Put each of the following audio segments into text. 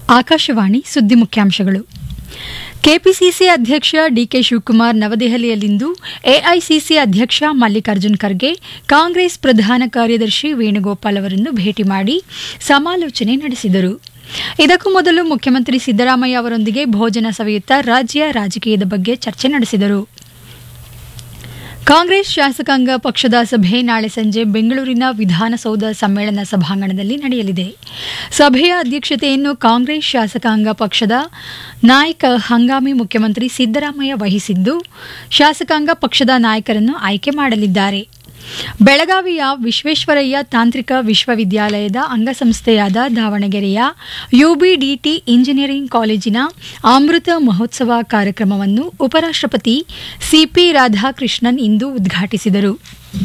ಆಕಾಶವಾಣಿ ಸುದ್ದಿ ಮುಖ್ಯಾಂಶಗಳು ಕೆಪಿಸಿಸಿ ಅಧ್ಯಕ್ಷ ಡಿಕೆ ಶಿವಕುಮಾರ್ ನವದೆಹಲಿಯಲ್ಲಿಂದು ಎಐಸಿಸಿ ಅಧ್ಯಕ್ಷ ಮಲ್ಲಿಕಾರ್ಜುನ್ ಖರ್ಗೆ ಕಾಂಗ್ರೆಸ್ ಪ್ರಧಾನ ಕಾರ್ಯದರ್ಶಿ ವೇಣುಗೋಪಾಲ್ ಅವರನ್ನು ಭೇಟಿ ಮಾಡಿ ಸಮಾಲೋಚನೆ ನಡೆಸಿದರು ಇದಕ್ಕೂ ಮೊದಲು ಮುಖ್ಯಮಂತ್ರಿ ಸಿದ್ದರಾಮಯ್ಯ ಅವರೊಂದಿಗೆ ಭೋಜನ ಸವಿಯುತ್ತಾ ರಾಜ್ಯ ರಾಜಕೀಯದ ಬಗ್ಗೆ ಚರ್ಚೆ ನಡೆಸಿದರು ಕಾಂಗ್ರೆಸ್ ಶಾಸಕಾಂಗ ಪಕ್ಷದ ಸಭೆ ನಾಳೆ ಸಂಜೆ ಬೆಂಗಳೂರಿನ ವಿಧಾನಸೌಧ ಸಮ್ಮೇಳನ ಸಭಾಂಗಣದಲ್ಲಿ ನಡೆಯಲಿದೆ ಸಭೆಯ ಅಧ್ಯಕ್ಷತೆಯನ್ನು ಕಾಂಗ್ರೆಸ್ ಶಾಸಕಾಂಗ ಪಕ್ಷದ ನಾಯಕ ಹಂಗಾಮಿ ಮುಖ್ಯಮಂತ್ರಿ ಸಿದ್ದರಾಮಯ್ಯ ವಹಿಸಿದ್ದು ಶಾಸಕಾಂಗ ಪಕ್ಷದ ನಾಯಕರನ್ನು ಆಯ್ಕೆ ಮಾಡಲಿದ್ದಾರೆ ಬೆಳಗಾವಿಯ ವಿಶ್ವೇಶ್ವರಯ್ಯ ತಾಂತ್ರಿಕ ವಿಶ್ವವಿದ್ಯಾಲಯದ ಅಂಗಸಂಸ್ಥೆಯಾದ ದಾವಣಗೆರೆಯ ಯುಬಿಡಿಟಿ ಇಂಜಿನಿಯರಿಂಗ್ ಕಾಲೇಜಿನ ಅಮೃತ ಮಹೋತ್ಸವ ಕಾರ್ಯಕ್ರಮವನ್ನು ಉಪರಾಷ್ಟಪತಿ ಸಿಪಿ ರಾಧಾಕೃಷ್ಣನ್ ಇಂದು ಉದ್ಘಾಟಿಸಿದರು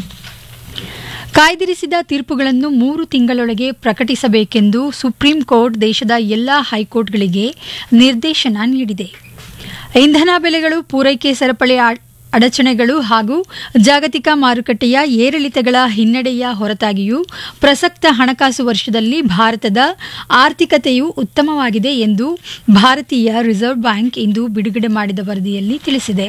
ಕಾಯ್ದಿರಿಸಿದ ತೀರ್ಪುಗಳನ್ನು ಮೂರು ತಿಂಗಳೊಳಗೆ ಪ್ರಕಟಿಸಬೇಕೆಂದು ಸುಪ್ರೀಂ ಕೋರ್ಟ್ ದೇಶದ ಎಲ್ಲಾ ಹೈಕೋರ್ಟ್ಗಳಿಗೆ ನಿರ್ದೇಶನ ನೀಡಿದೆ ಇಂಧನ ಬೆಲೆಗಳು ಪೂರೈಕೆ ಸರಪಳಿ ಅಡಚಣೆಗಳು ಹಾಗೂ ಜಾಗತಿಕ ಮಾರುಕಟ್ಟೆಯ ಏರಿಳಿತಗಳ ಹಿನ್ನಡೆಯ ಹೊರತಾಗಿಯೂ ಪ್ರಸಕ್ತ ಹಣಕಾಸು ವರ್ಷದಲ್ಲಿ ಭಾರತದ ಆರ್ಥಿಕತೆಯು ಉತ್ತಮವಾಗಿದೆ ಎಂದು ಭಾರತೀಯ ರಿಸರ್ವ್ ಬ್ಯಾಂಕ್ ಇಂದು ಬಿಡುಗಡೆ ಮಾಡಿದ ವರದಿಯಲ್ಲಿ ತಿಳಿಸಿದೆ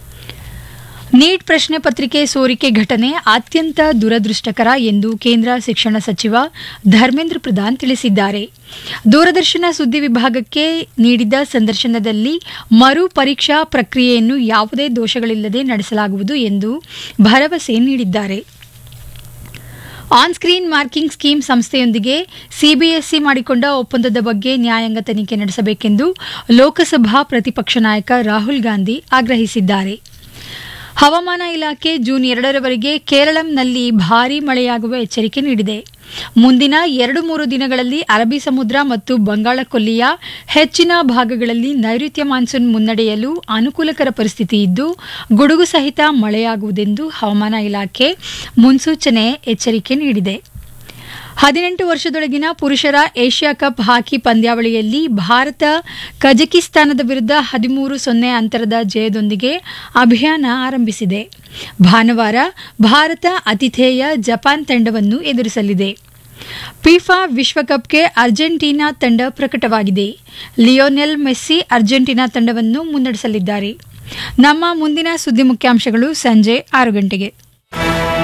ನೀಟ್ ಪ್ರಶ್ನೆ ಪತ್ರಿಕೆ ಸೋರಿಕೆ ಘಟನೆ ಅತ್ಯಂತ ದುರದೃಷ್ಟಕರ ಎಂದು ಕೇಂದ್ರ ಶಿಕ್ಷಣ ಸಚಿವ ಧರ್ಮೇಂದ್ರ ಪ್ರಧಾನ್ ತಿಳಿಸಿದ್ದಾರೆ ದೂರದರ್ಶನ ಸುದ್ದಿ ವಿಭಾಗಕ್ಕೆ ನೀಡಿದ ಸಂದರ್ಶನದಲ್ಲಿ ಮರು ಪರೀಕ್ಷಾ ಪ್ರಕ್ರಿಯೆಯನ್ನು ಯಾವುದೇ ದೋಷಗಳಿಲ್ಲದೆ ನಡೆಸಲಾಗುವುದು ಎಂದು ಭರವಸೆ ನೀಡಿದ್ದಾರೆ ಆನ್ ಸ್ಕ್ರೀನ್ ಮಾರ್ಕಿಂಗ್ ಸ್ಕೀಮ್ ಸಂಸ್ಥೆಯೊಂದಿಗೆ ಸಿಬಿಎಸ್ಇ ಮಾಡಿಕೊಂಡ ಒಪ್ಪಂದದ ಬಗ್ಗೆ ನ್ಯಾಯಾಂಗ ತನಿಖೆ ನಡೆಸಬೇಕೆಂದು ಲೋಕಸಭಾ ಪ್ರತಿಪಕ್ಷ ನಾಯಕ ರಾಹುಲ್ ಗಾಂಧಿ ಆಗ್ರಹಿಸಿದ್ದಾರೆ ಹವಾಮಾನ ಇಲಾಖೆ ಜೂನ್ ಎರಡರವರೆಗೆ ಕೇರಳಂನಲ್ಲಿ ಭಾರೀ ಮಳೆಯಾಗುವ ಎಚ್ಚರಿಕೆ ನೀಡಿದೆ ಮುಂದಿನ ಎರಡು ಮೂರು ದಿನಗಳಲ್ಲಿ ಅರಬ್ಬಿ ಸಮುದ್ರ ಮತ್ತು ಬಂಗಾಳ ಕೊಲ್ಲಿಯ ಹೆಚ್ಚಿನ ಭಾಗಗಳಲ್ಲಿ ನೈಋತ್ಯ ಮಾನ್ಸೂನ್ ಮುನ್ನಡೆಯಲು ಅನುಕೂಲಕರ ಪರಿಸ್ಥಿತಿ ಇದ್ದು ಗುಡುಗು ಸಹಿತ ಮಳೆಯಾಗುವುದೆಂದು ಹವಾಮಾನ ಇಲಾಖೆ ಮುನ್ಸೂಚನೆ ಎಚ್ಚರಿಕೆ ನೀಡಿದೆ ಹದಿನೆಂಟು ವರ್ಷದೊಳಗಿನ ಪುರುಷರ ಏಷ್ಯಾ ಕಪ್ ಹಾಕಿ ಪಂದ್ಯಾವಳಿಯಲ್ಲಿ ಭಾರತ ಕಜಕಿಸ್ತಾನದ ವಿರುದ್ಧ ಹದಿಮೂರು ಸೊನ್ನೆ ಅಂತರದ ಜಯದೊಂದಿಗೆ ಅಭಿಯಾನ ಆರಂಭಿಸಿದೆ ಭಾನುವಾರ ಭಾರತ ಅತಿಥೇಯ ಜಪಾನ್ ತಂಡವನ್ನು ಎದುರಿಸಲಿದೆ ಫಿಫಾ ವಿಶ್ವಕಪ್ಗೆ ಅರ್ಜೆಂಟೀನಾ ತಂಡ ಪ್ರಕಟವಾಗಿದೆ ಲಿಯೋನೆಲ್ ಮೆಸ್ಸಿ ಅರ್ಜೆಂಟೀನಾ ತಂಡವನ್ನು ಮುನ್ನಡೆಸಲಿದ್ದಾರೆ ನಮ್ಮ ಮುಂದಿನ ಸುದ್ದಿ ಮುಖ್ಯಾಂಶಗಳು ಸಂಜೆ ಆರು ಗಂಟೆಗೆ